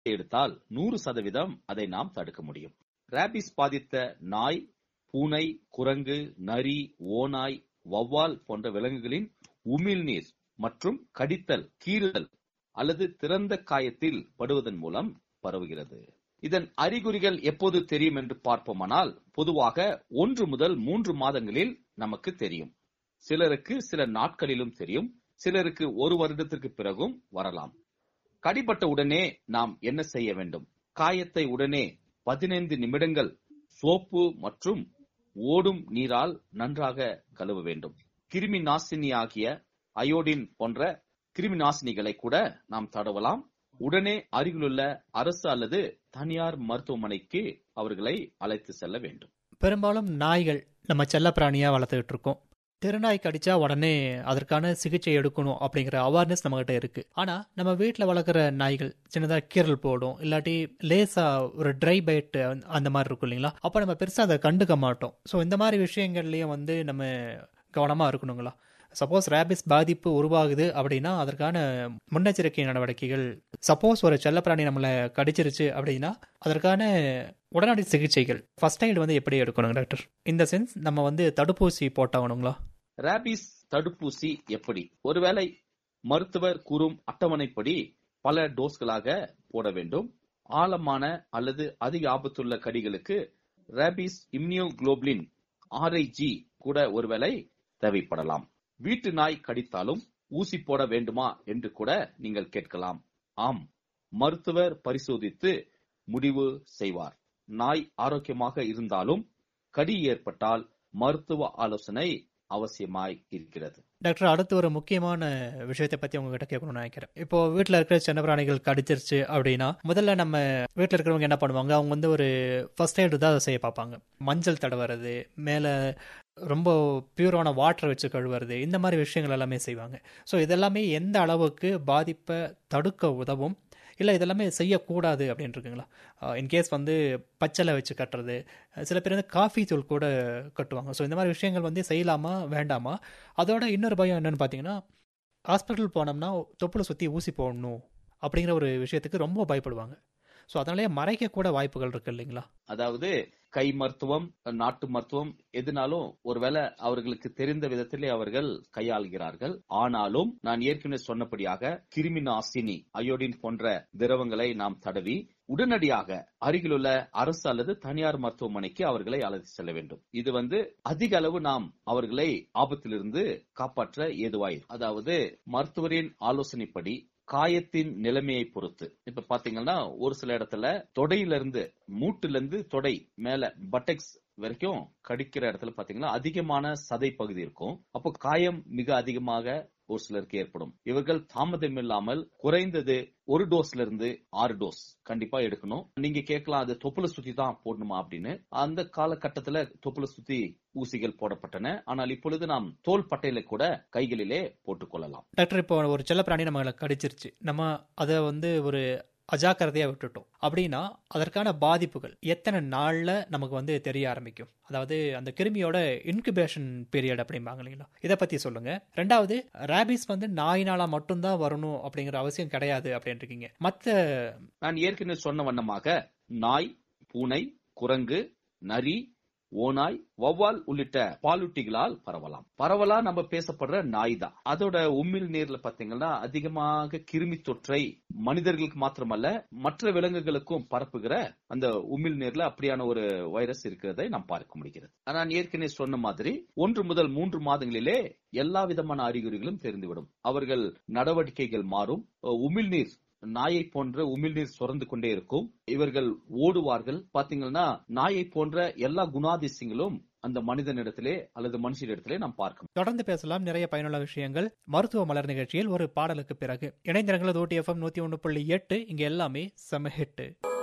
எடுத்தால் நூறு சதவீதம் அதை நாம் தடுக்க முடியும் ரேபிஸ் பாதித்த நாய் பூனை குரங்கு நரி ஓநாய் வௌவால் போன்ற விலங்குகளின் உமிழ்நீர் மற்றும் கடித்தல் கீறுதல் அல்லது திறந்த காயத்தில் படுவதன் மூலம் பரவுகிறது இதன் அறிகுறிகள் எப்போது தெரியும் என்று பார்ப்போமானால் பொதுவாக ஒன்று முதல் மூன்று மாதங்களில் நமக்கு தெரியும் சிலருக்கு சில நாட்களிலும் தெரியும் சிலருக்கு ஒரு வருடத்திற்கு பிறகும் வரலாம் கடிபட்ட உடனே நாம் என்ன செய்ய வேண்டும் காயத்தை உடனே பதினைந்து நிமிடங்கள் சோப்பு மற்றும் ஓடும் நீரால் நன்றாக கழுவ வேண்டும் கிருமி நாசினி ஆகிய அயோடின் போன்ற கிருமி நாசினிகளை கூட நாம் தடவலாம் உடனே அருகிலுள்ள அரசு அல்லது தனியார் மருத்துவமனைக்கு அவர்களை அழைத்து செல்ல வேண்டும் பெரும்பாலும் நாய்கள் நம்ம செல்லப்பிராணியா வளர்த்துக்கிட்டு இருக்கோம் தெருநாய் கடிச்சா உடனே அதற்கான சிகிச்சை எடுக்கணும் அப்படிங்கிற அவேர்னஸ் நம்மகிட்ட இருக்கு ஆனா நம்ம வீட்டில் வளர்க்குற நாய்கள் சின்னதா கீரல் போடும் இல்லாட்டி லேசா ஒரு ட்ரை பைட் அந்த மாதிரி இருக்கும் இல்லைங்களா அப்போ நம்ம பெருசா அதை கண்டுக்க மாட்டோம் ஸோ இந்த மாதிரி விஷயங்கள்லயும் வந்து நம்ம கவனமா இருக்கணுங்களா சப்போஸ் ரேபிஸ் பாதிப்பு உருவாகுது அப்படின்னா அதற்கான முன்னெச்சரிக்கை நடவடிக்கைகள் சப்போஸ் ஒரு செல்லப்பிராணி நம்மளை கடிச்சிருச்சு அப்படின்னா அதற்கான உடனடி சிகிச்சைகள் ஃபர்ஸ்ட் எய்டு வந்து எப்படி எடுக்கணும் டாக்டர் இந்த சென்ஸ் நம்ம வந்து தடுப்பூசி போட்டாகணுங்களா ரேபிஸ் தடுப்பூசி எப்படி ஒருவேளை மருத்துவர் கூறும் அட்டவணைப்படி பல டோஸ்களாக போட வேண்டும் ஆழமான அல்லது அதிக ஆபத்துள்ள கடிகளுக்கு ரேபிஸ் இம்யூனோகுளோபிளின் ஆர்ஐஜி கூட ஒருவேளை தேவைப்படலாம் வீட்டு நாய் கடித்தாலும் ஊசி போட வேண்டுமா என்று கூட நீங்கள் கேட்கலாம் ஆம் மருத்துவர் பரிசோதித்து முடிவு செய்வார் நாய் ஆரோக்கியமாக இருந்தாலும் கடி ஏற்பட்டால் மருத்துவ ஆலோசனை அவசியமாய் இருக்கிறது டாக்டர் அடுத்து ஒரு முக்கியமான விஷயத்தை பத்தி உங்ககிட்ட கேட்கணும்னு நினைக்கிறேன் இப்போ வீட்டில் இருக்கிற சின்ன பிராணிகள் கடிச்சிருச்சு அப்படின்னா முதல்ல நம்ம வீட்டில் இருக்கிறவங்க என்ன பண்ணுவாங்க அவங்க வந்து ஒரு ஃபர்ஸ்ட் எய்டு தான் செய்ய பார்ப்பாங்க மஞ்சள் தடவுறது மேலே ரொம்ப பியூரான வாட்டர் வச்சு கழுவுறது இந்த மாதிரி விஷயங்கள் எல்லாமே செய்வாங்க ஸோ இதெல்லாமே எந்த அளவுக்கு பாதிப்பை தடுக்க உதவும் இல்லை இதெல்லாமே செய்யக்கூடாது அப்படின்னு இருக்குங்களா இன்கேஸ் வந்து பச்சலை வச்சு கட்டுறது சில பேர் வந்து காஃபி தூள் கூட கட்டுவாங்க ஸோ இந்த மாதிரி விஷயங்கள் வந்து செய்யலாமா வேண்டாமா அதோட இன்னொரு பயம் என்னன்னு பார்த்தீங்கன்னா ஹாஸ்பிட்டல் போனோம்னா தொப்புளை சுற்றி ஊசி போடணும் அப்படிங்கிற ஒரு விஷயத்துக்கு ரொம்ப பயப்படுவாங்க ஸோ அதனாலேயே மறைக்க கூட வாய்ப்புகள் இருக்கு இல்லைங்களா அதாவது கை மருத்துவம் நாட்டு மருத்துவம் எதுனாலும் ஒருவேளை அவர்களுக்கு தெரிந்த விதத்திலே அவர்கள் கையாளுகிறார்கள் ஆனாலும் நான் ஏற்கனவே சொன்னபடியாக கிருமி நாசினி அயோடின் போன்ற திரவங்களை நாம் தடவி உடனடியாக அருகிலுள்ள அரசு அல்லது தனியார் மருத்துவமனைக்கு அவர்களை அழைத்து செல்ல வேண்டும் இது வந்து அதிக அளவு நாம் அவர்களை ஆபத்திலிருந்து காப்பாற்ற ஏதுவாயிரும் அதாவது மருத்துவரின் ஆலோசனைப்படி காயத்தின் நிலைமையை பொறுத்து இப்ப பாத்தீங்கன்னா ஒரு சில இடத்துல தொடையில இருந்து மூட்டுல இருந்து தொடை மேல பட்டெக்ஸ் வரைக்கும் கடிக்கிற இடத்துல பாத்தீங்கன்னா அதிகமான சதை பகுதி இருக்கும் அப்போ காயம் மிக அதிகமாக ஒரு சிலருக்கு ஏற்படும் இவர்கள் தாமதம் இல்லாமல் குறைந்தது ஒரு டோஸ்ல இருந்து ஆறு டோஸ் கண்டிப்பா எடுக்கணும் நீங்க கேட்கலாம் அது தொப்புல சுத்தி தான் போடணுமா அப்படின்னு அந்த காலகட்டத்துல தொப்புல சுத்தி ஊசிகள் போடப்பட்டன ஆனால் இப்பொழுது நாம் தோல் பட்டையில கூட கைகளிலே போட்டுக்கொள்ளலாம் டாக்டர் இப்போ ஒரு செல்லப்பிராணி நம்மளை கடிச்சிருச்சு நம்ம அதை வந்து ஒரு அஜாக்கிரதையா விட்டுட்டோம் அப்படின்னா அதற்கான பாதிப்புகள் எத்தனை நாள்ல நமக்கு வந்து தெரிய ஆரம்பிக்கும் அதாவது அந்த கிருமியோட இன்குபேஷன் பீரியட் அப்படிம்பாங்க இல்லைங்களா இதை பத்தி சொல்லுங்க ரெண்டாவது ரேபிஸ் வந்து நாயினால மட்டும்தான் வரணும் அப்படிங்கிற அவசியம் கிடையாது அப்படின்னு இருக்கீங்க மத்த நான் ஏற்கனவே சொன்ன வண்ணமாக நாய் பூனை குரங்கு நரி ஓநாய் வௌவால் உள்ளிட்ட பாலூட்டிகளால் பரவலாம் பரவலா நம்ம பேசப்படுற நாய் தான் அதோட உமிழ் நீர்ல பாத்தீங்கன்னா அதிகமாக கிருமி தொற்றை மனிதர்களுக்கு மாத்திரமல்ல மற்ற விலங்குகளுக்கும் பரப்புகிற அந்த உமிழ் நீர்ல அப்படியான ஒரு வைரஸ் இருக்கிறதை நாம் பார்க்க முடிகிறது நான் ஏற்கனவே சொன்ன மாதிரி ஒன்று முதல் மூன்று மாதங்களிலே எல்லா விதமான அறிகுறிகளும் தெரிந்துவிடும் அவர்கள் நடவடிக்கைகள் மாறும் உமிழ்நீர் நாயை போன்ற உமிழ்நீர் சுரந்து கொண்டே இருக்கும் இவர்கள் ஓடுவார்கள் பாத்தீங்கன்னா நாயை போன்ற எல்லா குணாதிசயங்களும் அந்த மனிதனிடத்திலே அல்லது மனுஷனிடத்திலே நாம் பார்க்க தொடர்ந்து பேசலாம் நிறைய பயனுள்ள விஷயங்கள் மருத்துவ மலர் நிகழ்ச்சியில் ஒரு பாடலுக்கு பிறகு இணைந்திரங்களது ஓட்டி எஃப்எம் நூத்தி ஒன்று புள்ளி எட்டு இங்க எல்லாமே செம ஹிட்டு